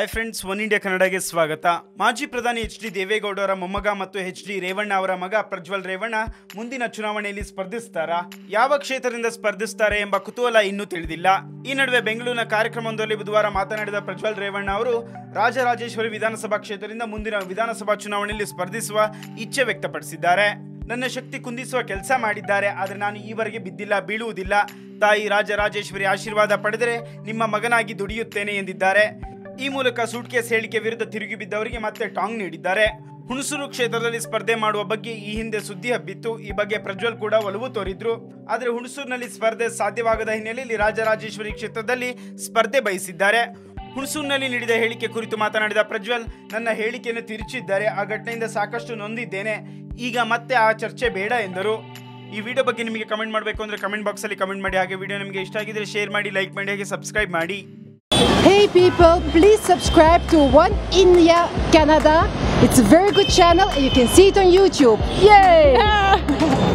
Hi friends one India ಕನ್ನಡಗೆ ಸ್ವಾಗತ ಮಾಜಿ ಪ್ರಧಾನಿ ಎಚ್ ಡಿ ದೇವೇಗೌಡರ ಮೊಮ್ಮಗ ಮತ್ತು ಎಚ್ ಡಿ ರೇವಣ್ಣ ಅವರ ಮಗ ಪ್ರಜ್ವಲ್ ರೇವಣ್ಣ ಮುಂದಿನ ಚುನಾವಣೆಯಲ್ಲಿ ಸ್ಪರ್ಧಿಸ್ತಾರಾ ಯಾವ ಕ್ಷೇತ್ರದಿಂದ ಸ್ಪರ್ಧಿಸ್ತಾರೆ ಎಂಬ ಕುತೂಹಲ ಇನ್ನೂ ತಿಳಿದಿಲ್ಲ ಈ ನಡುವೆ ಬೆಂಗಳೂರಿನ ಕಾರ್ಯಕ್ರಮವೊಂದರಲ್ಲಿ ಬುಧವಾರ ಮಾತನಾಡಿದ ಪ್ರಜ್ವಲ್ ರೇವಣ್ಣ ಅವರು ರಾಜರಾಜೇಶ್ವರಿ ವಿಧಾನಸಭಾ ಕ್ಷೇತ್ರದಿಂದ ಮುಂದಿನ ವಿಧಾನಸಭಾ ಚುನಾವಣೆಯಲ್ಲಿ ಸ್ಪರ್ಧಿಸುವ ಇಚ್ಛೆ ವ್ಯಕ್ತಪಡಿಸಿದ್ದಾರೆ ನನ್ನ ಶಕ್ತಿ ಕುಂದಿಸುವ ಕೆಲಸ ಮಾಡಿದ್ದಾರೆ ಆದರೆ ನಾನು ಈವರೆಗೆ ಬಿದ್ದಿಲ್ಲ ಬೀಳುವುದಿಲ್ಲ ತಾಯಿ ರಾಜರಾಜೇಶ್ವರಿ ಆಶೀರ್ವಾದ ಪಡೆದರೆ ನಿಮ್ಮ ಮಗನಾಗಿ ದುಡಿಯುತ್ತೇನೆ ಎಂದಿದ್ದಾರೆ ಈ ಮೂಲಕ ಸೂಟ್ಕೇಸ್ ಹೇಳಿಕೆ ವಿರುದ್ಧ ತಿರುಗಿ ಬಿದ್ದವರಿಗೆ ಮತ್ತೆ ಟಾಂಗ್ ನೀಡಿದ್ದಾರೆ ಹುಣಸೂರು ಕ್ಷೇತ್ರದಲ್ಲಿ ಸ್ಪರ್ಧೆ ಮಾಡುವ ಬಗ್ಗೆ ಈ ಹಿಂದೆ ಸುದ್ದಿ ಹಬ್ಬಿತ್ತು ಈ ಬಗ್ಗೆ ಪ್ರಜ್ವಲ್ ಕೂಡ ಒಲವು ತೋರಿದ್ರು ಆದರೆ ಹುಣಸೂರಿನಲ್ಲಿ ಸ್ಪರ್ಧೆ ಸಾಧ್ಯವಾಗದ ಹಿನ್ನೆಲೆಯಲ್ಲಿ ರಾಜರಾಜೇಶ್ವರಿ ಕ್ಷೇತ್ರದಲ್ಲಿ ಸ್ಪರ್ಧೆ ಬಯಸಿದ್ದಾರೆ ಹುಣಸೂರಿನಲ್ಲಿ ನೀಡಿದ ಹೇಳಿಕೆ ಕುರಿತು ಮಾತನಾಡಿದ ಪ್ರಜ್ವಲ್ ನನ್ನ ಹೇಳಿಕೆಯನ್ನು ತಿರುಚಿದ್ದಾರೆ ಆ ಘಟನೆಯಿಂದ ಸಾಕಷ್ಟು ನೊಂದಿದ್ದೇನೆ ಈಗ ಮತ್ತೆ ಆ ಚರ್ಚೆ ಬೇಡ ಎಂದರು ಈ ವಿಡಿಯೋ ಬಗ್ಗೆ ನಿಮಗೆ ಕಮೆಂಟ್ ಮಾಡಬೇಕು ಅಂದರೆ ಕಮೆಂಟ್ ಬಾಕ್ಸಲ್ಲಿ ಕಮೆಂಟ್ ಮಾಡಿ ಹಾಗೆ ವಿಡಿಯೋ ನಿಮಗೆ ಇಷ್ಟ ಆಗಿದ್ರೆ ಶೇರ್ ಮಾಡಿ ಲೈಕ್ ಮಾಡಿ ಹಾಗೆ ಸಬ್ಸ್ಕ್ರೈಬ್ ಮಾಡಿ Hey people, please subscribe to One India Canada. It's a very good channel and you can see it on YouTube. Yay!